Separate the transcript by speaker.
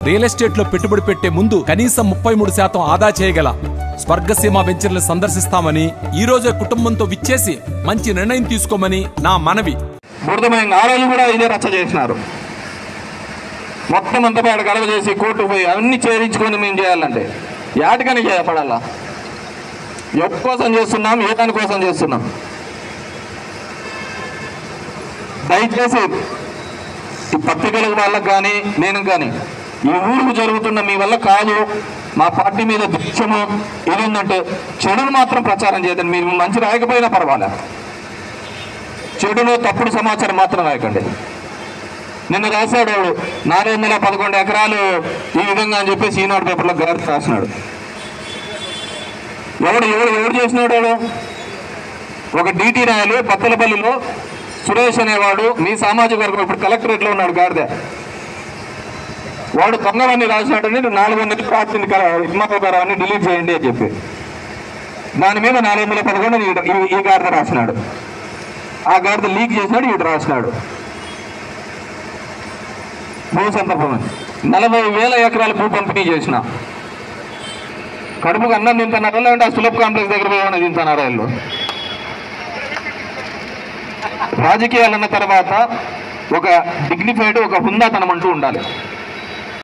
Speaker 1: real estate లో పెట్టుబడి పెట్టే ముందు కనీసం ముప్పై మూడు శాతం ఆదా చేయగల స్వర్గసీమ వెంచర్లు సందర్శిస్తామని ఈ రోజే కుటుంబంతో విచ్చేసి మంచి నిర్ణయం తీసుకోమని నా మనవి
Speaker 2: బురదమైన ఆ రోజు కూడా ఇదే రచ్చ చేసినారు మొత్తం అంతా పేడ గడవ చేసి కోర్టు పోయి అన్ని చేయించుకొని మేము చేయాలంటే యాటికని చేయపడాలా ఎప్పు కోసం చేస్తున్నాం ఏ దాని కోసం చేస్తున్నాం దయచేసి ఈ పత్రికల వాళ్ళకి కానీ నేను కానీ ఈ ఊరుకు జరుగుతున్న మీ వల్ల కాదు మా పార్టీ మీద ద్వేషము ఇది ఉందంటే చెడును మాత్రం ప్రచారం చేయదండి మీరు మంచి రాయకపోయినా పర్వాలే చెడును తప్పుడు సమాచారం మాత్రం రాయకండి నిన్న రాశాడు వాడు నాలుగు వందల పదకొండు ఎకరాలు ఈ విధంగా అని చెప్పేసి ఈనాడు పేపర్లో గారి రాసినాడు ఎవడు ఎవడు ఎవడు చేసినాడు వాడు ఒక డిటి రాయలు బత్తలపల్లిలో సురేష్ అనేవాడు మీ సామాజిక వర్గం ఇప్పుడు కలెక్టరేట్లో ఉన్నాడు గాడిద వాడు దొంగవన్నీ రాసినాడని నాలుగు వందల రాసింది ఇమ్మకారాన్ని డిలీట్ చేయండి అని చెప్పి దాని మీద నాలుగు వందల పదకొండు ఈ- ఈ- ఈ గాడిద రాసినాడు ఆ గాడిద లీక్ చేసినాడు ఇటు రాసినాడు భూ సందర్భం నలభై వేల ఎకరాల భూ పంపిణీ చేసిన కడుపుకు అన్నం తింటున్నారా లేదంటే ఆ సులభ్ కాంప్లెక్స్ దగ్గర పోయి ఏమైనా తింటున్నారా వీళ్ళు రాజకీయాలు అన్న తర్వాత ఒక డిగ్నిఫైడ్ ఒక హుందాతనం అంటూ ఉండాలి